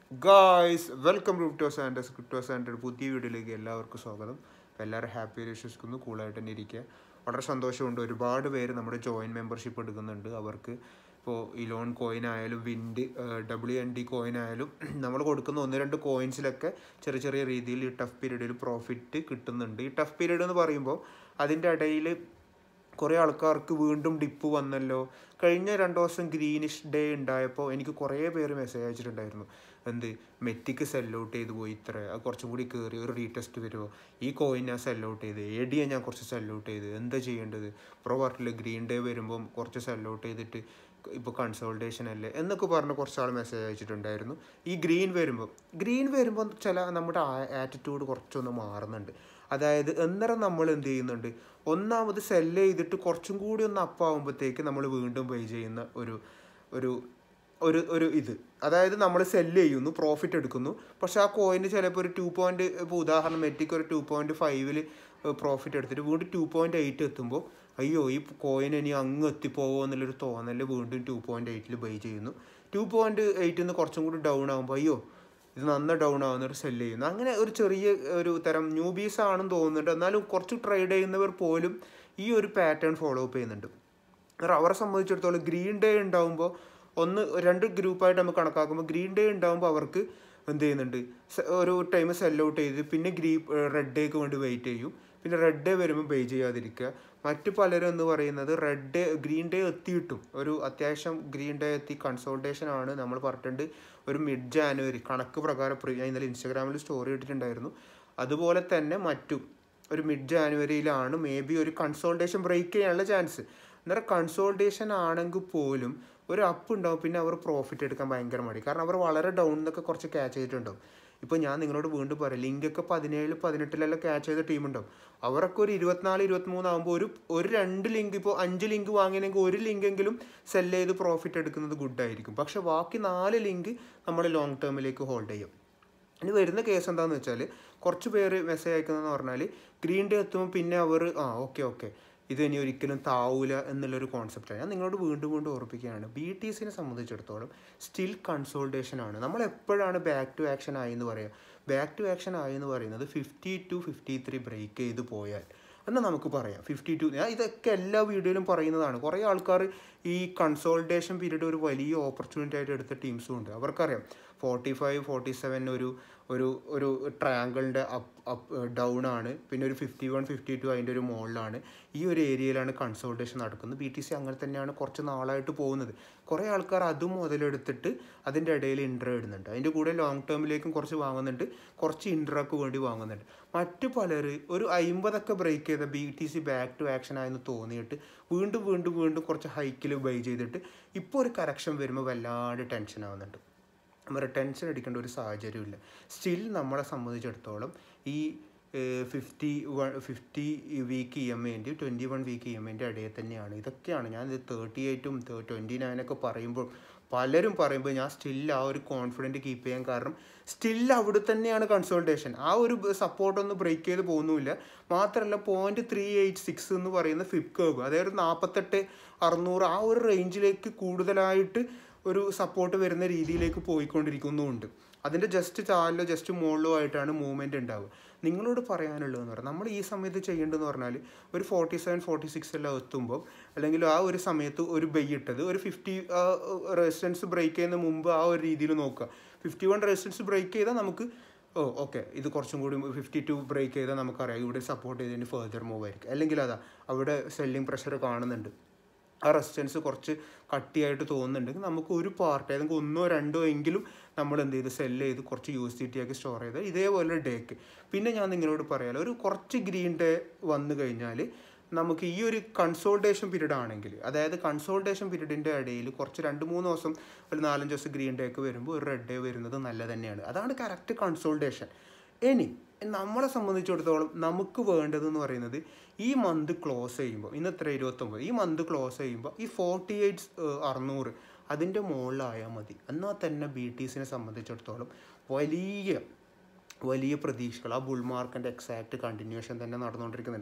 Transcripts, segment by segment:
guys welcome to crypto Sanders crypto Sander പുതിയ വീഡിയോയിലേക്ക് എല്ലാവർക്കും സ്വാഗതം അപ്പോൾ എല്ലാവരും ഹാപ്പി വിശ്വസിക്കുന്നു കൂളായിട്ട് തന്നെ ഇരിക്കുക വളരെ സന്തോഷമുണ്ട് ഒരുപാട് പേര് നമ്മുടെ ജോയിൻ മെമ്പർഷിപ്പ് എടുക്കുന്നുണ്ട് അവർക്ക് ഇപ്പോൾ ഇലോൺ കോയിൻ ആയാലും wind W N D coin ആയാലും നമ്മൾ കൊടുക്കുന്ന ഒന്ന് രണ്ട് കോയിൻസിലൊക്കെ ചെറിയ ചെറിയ രീതിയിൽ ഈ ടഫ് പീരീഡിൽ പ്രോഫിറ്റ് കിട്ടുന്നുണ്ട് ഈ ടഫ് പീരീഡ് എന്ന് പറയുമ്പോൾ അതിൻ്റെ ഇടയിൽ കുറേ ആൾക്കാർക്ക് വീണ്ടും ഡിപ്പ് വന്നല്ലോ കഴിഞ്ഞ രണ്ട് ദിവസം ഗ്രീനിഷ് ഡേ ഉണ്ടായപ്പോൾ എനിക്ക് കുറേ പേര് മെസ്സേജ് അയച്ചിട്ടുണ്ടായിരുന്നു എന്ത് മെറ്റിക്ക് സെൽ ഔട്ട് ചെയ്ത് പോയി ഇത്ര അത് കുറച്ചും കൂടി കയറി ഒരു റീടെസ്റ്റ് വരുമോ ഈ കോയിൻ ഞാൻ സെൽ ഔട്ട് ചെയ്ത് എ ഡിയെ ഞാൻ കുറച്ച് സെൽ ഔട്ട് ചെയ്ത് എന്താ ചെയ്യേണ്ടത് പ്രോ വർട്ടിൽ ഗ്രീൻ ഡേ വരുമ്പം കുറച്ച് സെൽ ഔട്ട് ചെയ്തിട്ട് ഇപ്പോൾ കൺസോൾട്ടേഷൻ അല്ലേ എന്നൊക്കെ പറഞ്ഞ് കുറച്ച് ആൾ മെസ്സേജ് അയച്ചിട്ടുണ്ടായിരുന്നു ഈ ഗ്രീൻ വരുമ്പോൾ ഗ്രീൻ വരുമ്പോൾ ചില നമ്മുടെ ആറ്റിറ്റ്യൂഡ് കുറച്ചൊന്ന് മാറുന്നുണ്ട് അതായത് അന്നേരം നമ്മൾ എന്ത് ചെയ്യുന്നുണ്ട് ഒന്നാമത് സെല്ല് ചെയ്തിട്ട് കുറച്ചും കൂടി ഒന്ന് അപ്പാവുമ്പോഴത്തേക്ക് നമ്മൾ വീണ്ടും പേ ചെയ്യുന്ന ഒരു ഒരു ഒരു ഒരു ഇത് അതായത് നമ്മൾ സെല്ല് ചെയ്യുന്നു പ്രോഫിറ്റ് എടുക്കുന്നു പക്ഷെ ആ കോയിന് ചിലപ്പോൾ ഒരു ടു പോയിന്റ് ഇപ്പോൾ ഉദാഹരണം മെറ്റിക്ക് ഒരു ടു പോയിന്റ് ഫൈവില് പ്രോഫിറ്റ് എടുത്തിട്ട് വീണ്ടും ടു പോയിന്റ് എയ്റ്റ് എത്തുമ്പോൾ അയ്യോ ഈ കോയിൻ ഇനി അങ്ങ് എത്തിപ്പോവോ എന്നുള്ളൊരു തോന്നൽ വീണ്ടും ടു പോയിന്റ് എയ്റ്റിൽ ബൈ ചെയ്യുന്നു ടു പോയിന്റ് എയ്റ്റിൽ നിന്ന് കുറച്ചും കൂടി ഡൗൺ ആകുമ്പോൾ അയ്യോ ഇത് നന്ന ഡൗൺ ആവുന്നൊരു സെല്ല് ചെയ്യുന്നു അങ്ങനെ ഒരു ചെറിയ ഒരു തരം ന്യൂബീസ് ആണെന്ന് തോന്നുന്നുണ്ട് എന്നാലും കുറച്ച് ട്രേഡ് ചെയ്യുന്നവർ പോലും ഈ ഒരു പാറ്റേൺ ഫോളോ അപ്പ് ചെയ്യുന്നുണ്ട് കാരണം അവരെ സംബന്ധിച്ചിടത്തോളം ഗ്രീൻ ഡേ ഉണ്ടാകുമ്പോൾ ഒന്ന് രണ്ട് ഗ്രൂപ്പായിട്ട് നമുക്ക് കണക്കാക്കുമ്പോൾ ഗ്രീൻ ഡേ ഉണ്ടാകുമ്പോൾ അവർക്ക് എന്ത് ചെയ്യുന്നുണ്ട് ഒരു ടൈം സെൽ ഔട്ട് ചെയ്ത് പിന്നെ ഗ്രീ റെഡ് ഡേക്ക് വേണ്ടി വെയിറ്റ് ചെയ്യും പിന്നെ റെഡ് ഡേ വരുമ്പോൾ പേ ചെയ്യാതിരിക്കുക മറ്റു പലരും എന്ന് പറയുന്നത് റെഡ് ഡേ ഗ്രീൻ ഡേ എത്തിയിട്ടും ഒരു അത്യാവശ്യം ഗ്രീൻ ഡേ എത്തി കൺസോൾട്ടേഷൻ ആണ് നമ്മൾ പറഞ്ഞിട്ടുണ്ട് ഒരു മിഡ് ജാനുവരി കണക്ക് പ്രകാരം ഞാൻ ഇന്നലെ ഇൻസ്റ്റാഗ്രാമിൽ സ്റ്റോറി ഇട്ടിട്ടുണ്ടായിരുന്നു അതുപോലെ തന്നെ മറ്റും ഒരു മിഡ് ജാനുവരിയിലാണ് മേ ബി ഒരു കൺസോൾട്ടേഷൻ ബ്രേക്ക് ചെയ്യാനുള്ള ചാൻസ് അന്നേരം കൺസോൾട്ടേഷൻ ആണെങ്കിൽ പോലും ഒരു അപ്പ് ഉണ്ടാവും പിന്നെ അവർ പ്രോഫിറ്റ് എടുക്കാൻ ഭയങ്കര മടി കാരണം അവർ വളരെ ഡൗൺ എന്നൊക്കെ കുറച്ച് ക്യാച്ച് ചെയ്തിട്ടുണ്ടാവും ഇപ്പോൾ ഞാൻ നിങ്ങളോട് വീണ്ടും പറയാം ലിങ്കൊക്കെ പതിനേഴ് പതിനെട്ടിലെല്ലാം ക്യാച്ച് ചെയ്ത ടീമുണ്ടാവും അവരൊക്കെ ഒരു ഇരുപത്തിനാല് ഇരുപത്തിമൂന്ന് ആകുമ്പോൾ ഒരു ഒരു രണ്ട് ലിങ്ക് ഇപ്പോൾ അഞ്ച് ലിങ്ക് വാങ്ങിയെങ്കിൽ ഒരു ലിങ്കെങ്കിലും സെല് ചെയ്ത് പ്രോഫിറ്റ് എടുക്കുന്നത് ഗുഡായിരിക്കും പക്ഷെ ബാക്കി നാല് ലിങ്ക് നമ്മൾ ലോങ് ടേമിലേക്ക് ഹോൾഡ് ചെയ്യും ഇനി വരുന്ന കേസ് എന്താണെന്ന് വെച്ചാൽ കുറച്ച് പേര് മെസ്സേജ് അയക്കുന്നതെന്ന് പറഞ്ഞാൽ ഗ്രീൻ ഡേ എത്തുമ്പോൾ പിന്നെ അവർ ആ ഓക്കെ ഓക്കെ ഇത് ഇനി ഒരിക്കലും താവൂല എന്നുള്ളൊരു കോൺസെപ്റ്റാണ് ഞാൻ നിങ്ങളോട് വീണ്ടും വീണ്ടും ഓർപ്പിക്കുകയാണ് ബി ടി സിനെ സംബന്ധിച്ചിടത്തോളം സ്റ്റിൽ കൺസോൾട്ടേഷൻ ആണ് നമ്മൾ എപ്പോഴാണ് ബാക്ക് ടു ആക്ഷൻ ആയി എന്ന് പറയുക ബാക്ക് ടു ആക്ഷൻ ആയി എന്ന് പറയുന്നത് fifty two fifty three break ചെയ്ത് പോയാൽ എന്നാൽ നമുക്ക് പറയാം ഫിഫ്റ്റി ടു ഞാൻ ഇതൊക്കെ എല്ലാ വീഡിയോയിലും പറയുന്നതാണ് കുറേ ആൾക്കാർ ഈ കൺസോൾട്ടേഷൻ പീരീഡ് ഒരു വലിയ ഓപ്പർച്യൂണിറ്റി ആയിട്ട് എടുത്ത ടീംസും ഉണ്ട് അവർക്കറിയാം ഫോർട്ടി ഫൈവ് ഫോർട്ടി സെവൻ ഒരു ഒരു ഒരു ട്രയാങ്കിളിൻ്റെ അപ്പ് അപ്പ് ഡൗൺ ആണ് പിന്നെ ഒരു ഫിഫ്റ്റി വൺ ഫിഫ്റ്റി ടു അതിൻ്റെ ഒരു മുകളിലാണ് ഈ ഒരു ഏരിയയിലാണ് കൺസോൾട്ടേഷൻ നടക്കുന്നത് ബി ടി സി അങ്ങനെ തന്നെയാണ് കുറച്ച് നാളായിട്ട് പോകുന്നത് കുറേ ആൾക്കാർ അതും മുതലെടുത്തിട്ട് അതിൻ്റെ ഇടയിൽ ഇൻട്ര ഇടുന്നുണ്ട് അതിൻ്റെ കൂടെ ലോങ് ടേമിലേക്കും കുറച്ച് വാങ്ങുന്നുണ്ട് കുറച്ച് ഇൻട്രക്ക് വേണ്ടി വാങ്ങുന്നുണ്ട് മറ്റു പലർ ഒരു അമ്പതൊക്കെ ബ്രേക്ക് ചെയ്ത B T C back to action ആയെന്ന് തോന്നിയിട്ട് വീണ്ടും വീണ്ടും വീണ്ടും കുറച്ച് ഹൈക്കിൽ ബൈ ചെയ്തിട്ട് ഇപ്പോൾ ഒരു കറക്ഷൻ വരുമ്പോൾ വല്ലാണ്ട് ടെൻഷൻ ആവുന്നുണ്ട് നമ്മൾ ടെൻഷൻ അടിക്കേണ്ട ഒരു സാഹചര്യമില്ല സ്റ്റിൽ നമ്മളെ സംബന്ധിച്ചിടത്തോളം ഈ fifty one fifty week E M എൻ്റെ twenty one week E M എൻ്റെ ഇടയിൽ തന്നെയാണ് ഇതൊക്കെയാണ് ഞാൻ ഇത് തേർട്ടി എയ്റ്റും ട്വൻറ്റി നയനൊക്കെ പറയുമ്പോൾ പലരും പറയുമ്പോൾ ഞാൻ സ്റ്റിൽ ആ ഒരു കോൺഫിഡൻറ്റ് കീപ്പ് ചെയ്യാൻ കാരണം സ്റ്റിൽ അവിടെ തന്നെയാണ് കൺസൾട്ടേഷൻ ആ ഒരു സപ്പോർട്ടൊന്നും ബ്രേക്ക് ചെയ്ത് പോകുന്നുമില്ല മാത്രമല്ല പോയിന്റ് ത്രീ എയ്റ്റ് സിക്സ് എന്ന് പറയുന്ന ഫിപ് കേവ് അതായത് നാൽപ്പത്തെട്ട് അറുന്നൂറ് ആ ഒരു റേഞ്ചിലേക്ക് കൂടുതലായിട്ട് ഒരു സപ്പോർട്ട് വരുന്ന രീതിയിലേക്ക് പോയിക്കൊണ്ടിരിക്കുന്നുമുണ്ട് അതിൻ്റെ ജസ്റ്റ് ചാലിലോ ജസ്റ്റ് മുകളിലോ ആയിട്ടാണ് മൂവ്മെൻറ്റ് ഉണ്ടാവുക നിങ്ങളോട് പറയാനുള്ളതെന്ന് പറഞ്ഞാൽ നമ്മൾ ഈ സമയത്ത് ചെയ്യേണ്ടതെന്ന് പറഞ്ഞാൽ ഒരു ഫോർട്ടി സെവൻ ഫോർട്ടി സിക്സ് എല്ലാം എത്തുമ്പോൾ അല്ലെങ്കിൽ ആ ഒരു സമയത്ത് ഒരു ബൈ ഇട്ടത് ഒരു ഫിഫ്റ്റി റെസിസ്റ്റൻസ് ബ്രേക്ക് ചെയ്യുന്ന മുമ്പ് ആ ഒരു രീതിയിൽ നോക്കുക ഫിഫ്റ്റി വൺ റെസിസ്റ്റൻസ് ബ്രേക്ക് ചെയ്താൽ നമുക്ക് ഓ ഓക്കെ ഇത് കുറച്ചും കൂടി ഫിഫ്റ്റി ടു ബ്രേക്ക് ചെയ്താൽ നമുക്കറിയാം ഇവിടെ സപ്പോർട്ട് ചെയ്തതിന് ഫെർദർ മൂവ് ആയിരിക്കും അല്ലെങ്കിൽ അതാ അവിടെ സെല്ലിംഗ് പ്രഷർ കാണുന്നുണ്ട് ആ റെസിസ്റ്റൻസ് കുറച്ച് കട്ടിയായിട്ട് തോന്നുന്നുണ്ടെങ്കിൽ നമുക്ക് ഒരു പാർട്ട് ഏതെങ്കിലും ഒന്നോ രണ്ടോ എങ്കിലും നമ്മൾ എന്ത് ചെയ്ത് സെല്ല് ചെയ്ത് കുറച്ച് യു എസ് ഡി ടി ആക്കി സ്റ്റോർ ചെയ്ത് ഇതേപോലെ ഡേക്ക് പിന്നെ ഞാൻ നിങ്ങളോട് പറയാലോ ഒരു കുറച്ച് ഗ്രീൻ ഡേ വന്നു കഴിഞ്ഞാൽ നമുക്ക് ഈ ഒരു കൺസോൾട്ടേഷൻ പീരീഡ് ആണെങ്കിൽ അതായത് കൺസോൾട്ടേഷൻ പീരീഡിൻ്റെ ഇടയിൽ കുറച്ച് രണ്ട് മൂന്ന് ദിവസം ഒരു നാലഞ്ച് ദിവസം ഗ്രീൻ ഡേ ഒക്കെ വരുമ്പോൾ ഒരു റെഡ് ഡേ വരുന്നത് നല്ല തന്നെയാണ് അതാണ് കറക്റ്റ് കൺസോൾട്ടേഷൻ ഇനി നമ്മളെ സംബന്ധിച്ചിടത്തോളം നമുക്ക് വേണ്ടതെന്ന് പറയുന്നത് ഈ മന്ത് ക്ലോസ് ചെയ്യുമ്പോൾ ഇന്ന് എത്ര ഇരുപത്തൊമ്പത് ഈ മന്ത് ക്ലോസ് ചെയ്യുമ്പോൾ ഈ ഫോർട്ടി എയ്റ്റ് അറുന്നൂറ് അതിൻ്റെ മുകളിലായാൽ മതി എന്നാൽ തന്നെ ബി ടി സിനെ സംബന്ധിച്ചിടത്തോളം വലിയ വലിയ പ്രതീക്ഷകൾ ആ ബുൾ മാർക്കിൻ്റെ എക്സാക്റ്റ് കണ്ടിന്യൂഷൻ തന്നെ നടന്നുകൊണ്ടിരിക്കുന്നുണ്ട്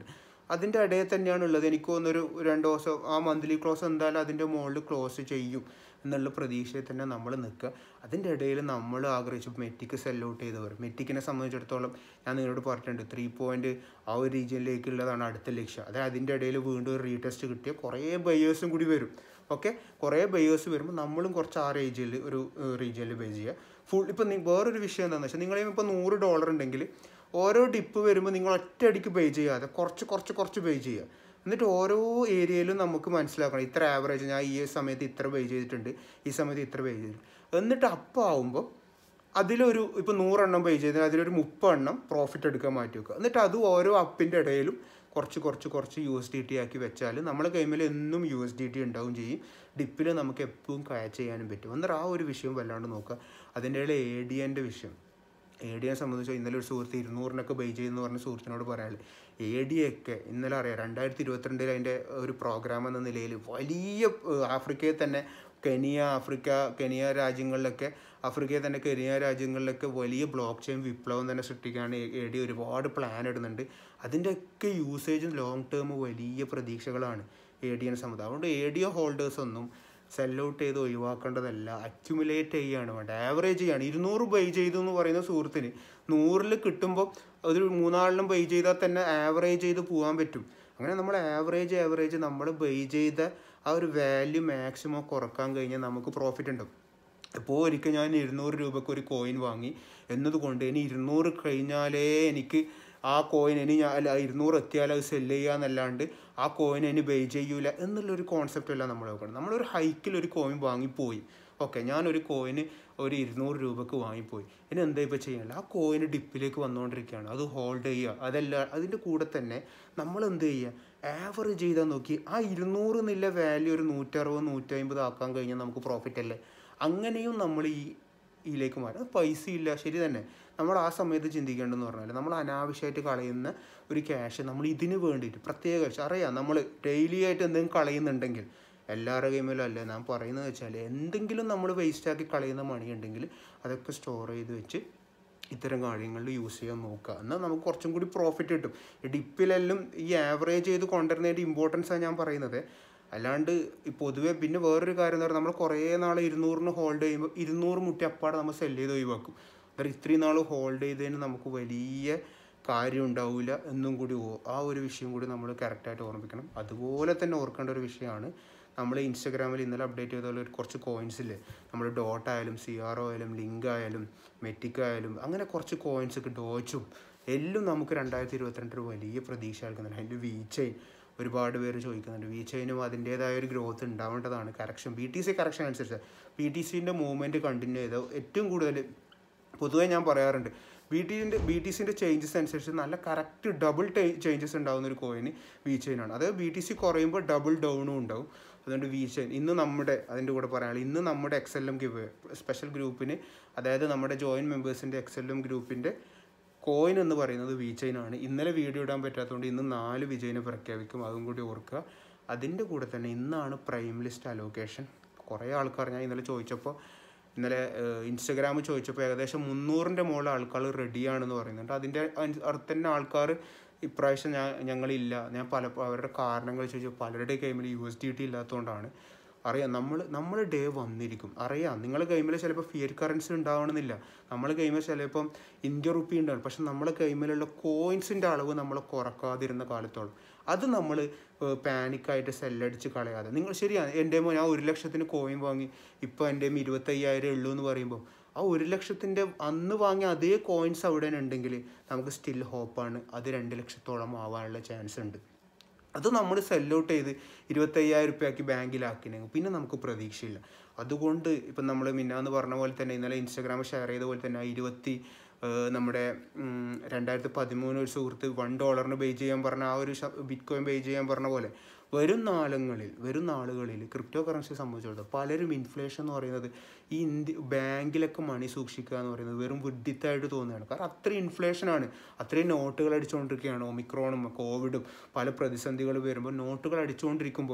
അതിൻ്റെ ഇടയിൽ തന്നെയാണ് ഉള്ളത് എനിക്ക് തോന്നുന്നൊരു രണ്ട് ദിവസം ആ മന്ത്ലി ക്ലോസ് എന്തായാലും അതിൻ്റെ മുകളിൽ ക്ലോസ് ചെയ്യും എന്നുള്ള പ്രതീക്ഷയിൽ തന്നെ നമ്മൾ നിൽക്കുക അതിൻ്റെ ഇടയിൽ നമ്മൾ ആഗ്രഹിച്ചു മെറ്റിക്ക് സെൽ ഔട്ട് ചെയ്തവർ മെറ്റിക്കിനെ സംബന്ധിച്ചിടത്തോളം ഞാൻ നിങ്ങളോട് പറഞ്ഞിട്ടുണ്ട് ത്രീ പോയിൻറ്റ് ആ ഒരു റീജിയനിലേക്കുള്ളതാണ് അടുത്ത ലക്ഷ്യം അതായത് അതിൻ്റെ ഇടയിൽ വീണ്ടും ഒരു റീടെസ്റ്റ് കിട്ടിയ കുറേ ബയേഴ്സും കൂടി വരും ഓക്കെ കുറേ ബയേഴ്സ് വരുമ്പോൾ നമ്മളും കുറച്ച് ആ റേഞ്ചിൽ ഒരു റീജിയനിൽ ബേ ചെയ്യുക ഫുൾ ഇപ്പം വേറൊരു വിഷയം എന്താണെന്ന് വെച്ചാൽ നിങ്ങളെ ഇപ്പോൾ നൂറ് ഡോളർ ഉണ്ടെങ്കിൽ ഓരോ ഡിപ്പ് വരുമ്പോൾ നിങ്ങൾ ഒറ്റയടിക്ക് പേ ചെയ്യാതെ കുറച്ച് കുറച്ച് കുറച്ച് പേ ചെയ്യുക എന്നിട്ട് ഓരോ ഏരിയയിലും നമുക്ക് മനസ്സിലാക്കണം ഇത്ര ആവറേജ് ഞാൻ ഈ സമയത്ത് ഇത്ര പേ ചെയ്തിട്ടുണ്ട് ഈ സമയത്ത് ഇത്ര പേ ചെയ്തിട്ടുണ്ട് എന്നിട്ട് അപ്പോൾ ആവുമ്പോൾ അതിലൊരു ഇപ്പോൾ നൂറെണ്ണം പേ ചെയ്താൽ അതിലൊരു മുപ്പെണ്ണം പ്രോഫിറ്റ് എടുക്കാൻ മാറ്റി വെക്കുക എന്നിട്ട് അത് ഓരോ അപ്പിൻ്റെ ഇടയിലും കുറച്ച് കുറച്ച് കുറച്ച് യു എസ് ഡി ടി ആക്കി വെച്ചാൽ നമ്മളെ കൈമിൽ എന്നും യു എസ് ഡി ടി ഉണ്ടാവും ചെയ്യും ഡിപ്പിൽ നമുക്ക് എപ്പോഴും കാച്ച് ചെയ്യാനും പറ്റും എന്നിട്ട് ആ ഒരു വിഷയം വല്ലാണ്ട് നോക്കുക അതിൻ്റെ ഇടയിൽ എ ഡി എൻ്റെ വിഷയം എ ഡിയെ സംബന്ധിച്ച് ഇന്നലെ ഒരു സുഹൃത്ത് ഇരുന്നൂറിനൊക്കെ ബൈ ചെയ്യുന്ന പറഞ്ഞ സുഹൃത്തിനോട് പറയാനുള്ളത് എ ഡി ഒക്കെ ഇന്നലെ അറിയാം രണ്ടായിരത്തി ഇരുപത്തിരണ്ടിൽ അതിൻ്റെ ഒരു പ്രോഗ്രാം എന്ന നിലയിൽ വലിയ ആഫ്രിക്കയിൽ തന്നെ കെനിയ ആഫ്രിക്ക കെനിയ രാജ്യങ്ങളിലൊക്കെ ആഫ്രിക്കയിൽ തന്നെ കെനിയ രാജ്യങ്ങളിലൊക്കെ വലിയ ബ്ലോക്ക് ചെയിൻ വിപ്ലവം തന്നെ സൃഷ്ടിക്കാൻ എ ഡി ഒരുപാട് പ്ലാൻ ഇടുന്നുണ്ട് അതിൻ്റെയൊക്കെ യൂസേജും ലോങ് ടേം വലിയ പ്രതീക്ഷകളാണ് എ ഡി എൻ സംബന്ധം അതുകൊണ്ട് എ ഡി ഒ ഹോൾഡേഴ്സ് ഒന്നും സെൽ ഔട്ട് ചെയ്ത് ഒഴിവാക്കേണ്ടതല്ല അക്യുമുലേറ്റ് ചെയ്യുകയാണ് വേണ്ടത് ആവറേജ് ചെയ്യാണ് ഇരുന്നൂറ് ബൈ ചെയ്തു എന്ന് പറയുന്ന സുഹൃത്തിന് നൂറിൽ കിട്ടുമ്പോൾ ഒരു മൂന്നാളിലും ബൈ ചെയ്താൽ തന്നെ ആവറേജ് ചെയ്ത് പോകാൻ പറ്റും അങ്ങനെ നമ്മൾ ആവറേജ് ആവറേജ് നമ്മൾ ബൈ ചെയ്ത ആ ഒരു വാല്യൂ മാക്സിമം കുറക്കാൻ കഴിഞ്ഞാൽ നമുക്ക് പ്രോഫിറ്റ് ഉണ്ടാവും ഇപ്പോൾ ഒരിക്കൽ ഞാൻ ഇരുന്നൂറ് രൂപയ്ക്ക് ഒരു കോയിൻ വാങ്ങി എന്നതുകൊണ്ട് ഇനി ഇരുന്നൂറ് കഴിഞ്ഞാലേ എനിക്ക് ആ കോയിൻ ഇനി ഞാൻ അല്ല ഇരുന്നൂറ് എത്തിയാൽ അത് സെല്ല് ചെയ്യുക എന്നല്ലാണ്ട് ആ കോയിൻ ഇനി ബേ ചെയ്യൂല എന്നുള്ളൊരു കോൺസെപ്റ്റ് അല്ല നമ്മൾ നോക്കണം നമ്മളൊരു ഹൈക്കിൽ ഒരു കോയിൻ വാങ്ങിപ്പോയി ഓക്കെ ഞാനൊരു കോയിന് ഒരു ഇരുന്നൂറ് രൂപക്ക് വാങ്ങിപ്പോയി ഇനി എന്താ ഇപ്പോൾ ചെയ്യാനില്ല ആ കോയിന് ഡിപ്പിലേക്ക് വന്നുകൊണ്ടിരിക്കുകയാണ് അത് ഹോൾഡ് ചെയ്യുക അതല്ല അതിൻ്റെ കൂടെ തന്നെ നമ്മൾ എന്ത് ചെയ്യുക ആവറേജ് ചെയ്താൽ നോക്കി ആ ഇരുന്നൂറ് എന്നുള്ള വാല്യൂ ഒരു നൂറ്ററുപത് നൂറ്റമ്പത് ആക്കാൻ കഴിഞ്ഞാൽ നമുക്ക് പ്രോഫിറ്റ് അല്ലേ അങ്ങനെയും നമ്മൾ ഈ ഇതിലേക്ക് മാറും അത് പൈസ ഇല്ല ശരി തന്നെ നമ്മൾ ആ സമയത്ത് ചിന്തിക്കേണ്ടതെന്ന് പറഞ്ഞാൽ നമ്മൾ അനാവശ്യമായിട്ട് കളയുന്ന ഒരു ക്യാഷ് നമ്മൾ ഇതിന് വേണ്ടിയിട്ട് പ്രത്യേക അറിയാം നമ്മൾ ഡെയിലി ആയിട്ട് എന്തെങ്കിലും കളയുന്നുണ്ടെങ്കിൽ എല്ലാവരുടെ കൈമേലും അല്ല ഞാൻ പറയുന്നത് വെച്ചാൽ എന്തെങ്കിലും നമ്മൾ വേസ്റ്റാക്കി കളയുന്ന മണി ഉണ്ടെങ്കിൽ അതൊക്കെ സ്റ്റോർ ചെയ്ത് വെച്ച് ഇത്തരം കാര്യങ്ങളിൽ യൂസ് ചെയ്യാൻ നോക്കുക എന്നാൽ നമുക്ക് കുറച്ചും കൂടി പ്രോഫിറ്റ് കിട്ടും ഈ ഡിപ്പിലെല്ലാം ഈ ആവറേജ് ചെയ്ത് കൊണ്ടുവരുന്നതിൻ്റെ ഇമ്പോർട്ടൻസാണ് ഞാൻ പറയുന്നത് അല്ലാണ്ട് ഈ പൊതുവെ പിന്നെ വേറൊരു കാര്യം എന്ന് പറഞ്ഞാൽ നമ്മൾ കുറേ നാൾ ഇരുന്നൂറിന് ഹോൾഡ് ചെയ്യുമ്പോൾ ഇരുന്നൂറ് മുട്ടി അപ്പാടെ നമ്മൾ സെല് ചെയ്ത് ഒഴിവാക്കും അന്നേരം ഇത്രയും നാൾ ഹോൾഡ് ചെയ്തതിന് നമുക്ക് വലിയ കാര്യം ഉണ്ടാവില്ല എന്നും കൂടി ഓ- ആ ഒരു വിഷയം കൂടി നമ്മൾ കറക്റ്റായിട്ട് ഓർമ്മിക്കണം അതുപോലെ തന്നെ ഓർക്കേണ്ട ഒരു വിഷയമാണ് നമ്മൾ ഇൻസ്റ്റാഗ്രാമിൽ ഇന്നലെ അപ്ഡേറ്റ് ചെയ്ത പോലെ ഒരു കുറച്ച് കോയിൻസ് ഇല്ലേ നമ്മൾ ഡോട്ട് ആയാലും സി ആർ ഒ ആയാലും ലിങ്ക് ആയാലും മെറ്റിക് ആയാലും അങ്ങനെ കുറച്ച് കോയിൻസ് ഒക്കെ ഡോച്ചും എല്ലാം നമുക്ക് രണ്ടായിരത്തി ഇരുപത്തിരണ്ട് ഒരു വലിയ പ്രതീക്ഷ നൽകുന്നുണ്ട് അതിൻ്റെ വി ചെയിൻ ഒരുപാട് പേര് ചോദിക്കുന്നുണ്ട് വി ചെയിനും അതിൻ്റേതായ ഒരു ഗ്രോത്ത് ഉണ്ടാവേണ്ടതാണ് correction B T C correction അനുസരിച്ച് ബി ടി സിൻ്റെ മൂവ്മെൻറ്റ് കണ്ടിന്യൂ ചെയ്ത് ഏറ്റവും കൂടുതൽ പൊതുവേ ഞാൻ പറയാറുണ്ട് ബി ടിൻ്റെ ബി ടി സിൻ്റെ ചേഞ്ചസ് അനുസരിച്ച് നല്ല കറക്റ്റ് ഡബിൾ ചേഞ്ചസ് ഉണ്ടാകുന്ന ഒരു കോയിന് വി ചെയിനാണ് അതായത് ബി ടി സി കുറയുമ്പോൾ ഡബിൾ ഡൗണും ഉണ്ടാവും അതുകൊണ്ട് വി ചെയിൻ ഇന്ന് നമ്മുടെ അതിൻ്റെ കൂടെ പറയാനുള്ളത് ഇന്ന് നമ്മുടെ X L M give special ഗ്രൂപ്പിന് അതായത് നമ്മുടെ ജോയിൻ മെമ്പേഴ്സിൻ്റെ എക്സ് എൽ എം ഗ്രൂപ്പിൻ്റെ കോയിൻ എന്ന് പറയുന്നത് വി ചെയിൻ ആണ് ഇന്നലെ വീഡിയോ ഇടാൻ പറ്റാത്തതുകൊണ്ട് ഇന്ന് നാല് വിജയിനെ പ്രഖ്യാപിക്കും അതും കൂടി ഓർക്കുക അതിൻ്റെ കൂടെ തന്നെ ഇന്നാണ് പ്രൈം ലിസ്റ്റ് അലോക്കേഷൻ കുറേ ആൾക്കാർ ഞാൻ ഇന്നലെ ചോദിച്ചപ്പോൾ ഇന്നലെ ഇൻസ്റ്റഗ്രാമിൽ ചോദിച്ചപ്പോൾ ഏകദേശം മുന്നൂറിൻ്റെ മുകളിൽ ആൾക്കാർ റെഡിയാണെന്ന് പറയുന്നുണ്ട് അതിൻ്റെ അടുത്ത് തന്നെ ആൾക്കാർ ഇപ്രാവശ്യം ഞാൻ ഞങ്ങളില്ല ഞാൻ പല അവരുടെ കാരണങ്ങൾ ചോദിച്ചു പലരുടെ കൈമിൽ യു എസ് ഡി ടി ഇല്ലാത്തതുകൊണ്ടാണ് അറിയാം നമ്മൾ നമ്മൾ ഡേ വന്നിരിക്കും അറിയാം നിങ്ങളെ കൈമിൽ ചിലപ്പോൾ ഫിയറ്റ് കറൻസി ഉണ്ടാവണമെന്നില്ല നമ്മളെ കൈമിൽ ചിലപ്പം ഇന്ത്യ റുപ്പി ഉണ്ടാവും പക്ഷെ നമ്മളെ കൈമിലുള്ള കോയിൻസിൻ്റെ അളവ് നമ്മൾ കുറക്കാതിരുന്ന കാലത്തോളം അത് നമ്മൾ പാനിക്കായിട്ട് സെല്ലടിച്ച് കളയാതെ നിങ്ങൾ ശരിയാണ് എൻ്റെ മോ ഞാൻ ഒരു ലക്ഷത്തിന് കോയിൻ വാങ്ങി ഇപ്പോൾ എൻ്റെ ഇരുപത്തയ്യായിരം ഉള്ളൂ എന്ന് പറയുമ്പോൾ ആ ഒരു ലക്ഷത്തിൻ്റെ അന്ന് വാങ്ങിയ അതേ കോയിൻസ് അവിടെ ഉണ്ടെങ്കിൽ നമുക്ക് സ്റ്റിൽ ഹോപ്പാണ് അത് രണ്ട് ലക്ഷത്തോളം ആവാനുള്ള ചാൻസ് ഉണ്ട് അത് നമ്മൾ സെല്ലൗട്ട് ചെയ്ത് ഇരുപത്തയ്യായിരം റുപ്യക്ക് ബാങ്കിലാക്കിനെങ്കിൽ പിന്നെ നമുക്ക് പ്രതീക്ഷയില്ല അതുകൊണ്ട് ഇപ്പം നമ്മൾ മിന്നാന്ന് പറഞ്ഞ പോലെ തന്നെ ഇന്നലെ ഇൻസ്റ്റാഗ്രാമിൽ ഷെയർ ചെയ്ത പോലെ തന്നെ ആ ഇരുപത്തി ഏഹ് നമ്മുടെ ഉം, രണ്ടായിരത്തി പതിമൂന്ന് ഒരു സുഹൃത്ത് വൺ ഡോളറിന് പേ ചെയ്യാൻ പറഞ്ഞ ആ ഒരു ബിറ്റ് കോയിൻ പേ ചെയ്യാൻ പറഞ്ഞ പോലെ വരും നാളുകളിൽ വരും നാളുകളിൽ ക്രിപ്റ്റോ കറൻസി സംബന്ധിച്ചിടത്തോളം പലരും ഇൻഫ്ലേഷൻ എന്ന് പറയുന്നത് ഈ ഇന്ത്യ ബാങ്കിലൊക്കെ മണി സൂക്ഷിക്കുക എന്ന് പറയുന്നത് വെറും വിഡിത്തായിട്ട് തോന്നുകയാണ് കാരണം അത്രയും ഇൻഫ്ലേഷനാണ് അത്രയും നോട്ടുകൾ അടിച്ചുകൊണ്ടിരിക്കുകയാണ് ഒമിക്രോണും കോവിഡും പല പ്രതിസന്ധികൾ വരുമ്പോൾ നോട്ടുകൾ അടിച്ചുകൊണ്ടിരിക്കുമ്പോൾ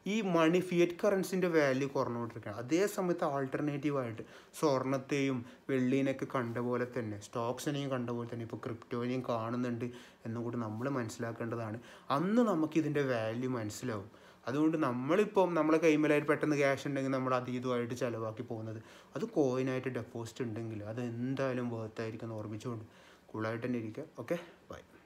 ഈ മണി ഫിയറ്റ് കറൻസിൻ്റെ വാല്യൂ കുറഞ്ഞുകൊണ്ടിരിക്കുകയാണ് അതേ സമയത്ത് ആൾട്ടർനേറ്റീവായിട്ട് സ്വർണത്തെയും വെള്ളീനെയൊക്കെ കണ്ട പോലെ തന്നെ സ്റ്റോക്സിനെയും കണ്ട പോലെ തന്നെ ഇപ്പോൾ ക്രിപ്റ്റോനെയും കാണുന്നുണ്ട് എന്നും കൂടി നമ്മൾ മനസ്സിലാക്കേണ്ടതാണ് അന്ന് നമുക്ക് ഇതിൻ്റെ വാല്യൂ മനസ്സിലാവും അതുകൊണ്ട് നമ്മളിപ്പം നമ്മളെ കൈമലായിട്ട് പെട്ടെന്ന് ക്യാഷ് ഉണ്ടെങ്കിൽ നമ്മൾ അത് ഇതുമായിട്ട് ചിലവാക്കി പോകുന്നത് അത് കോയിനായിട്ട് ഡെപ്പോസിറ്റ് ഉണ്ടെങ്കിൽ അത് എന്തായാലും വേർത്തായിരിക്കും എന്ന് ഓർമ്മിച്ചുകൊണ്ട് കൂളായിട്ട് തന്നെ ഇരിക്കുക ഓക്കെ ബൈ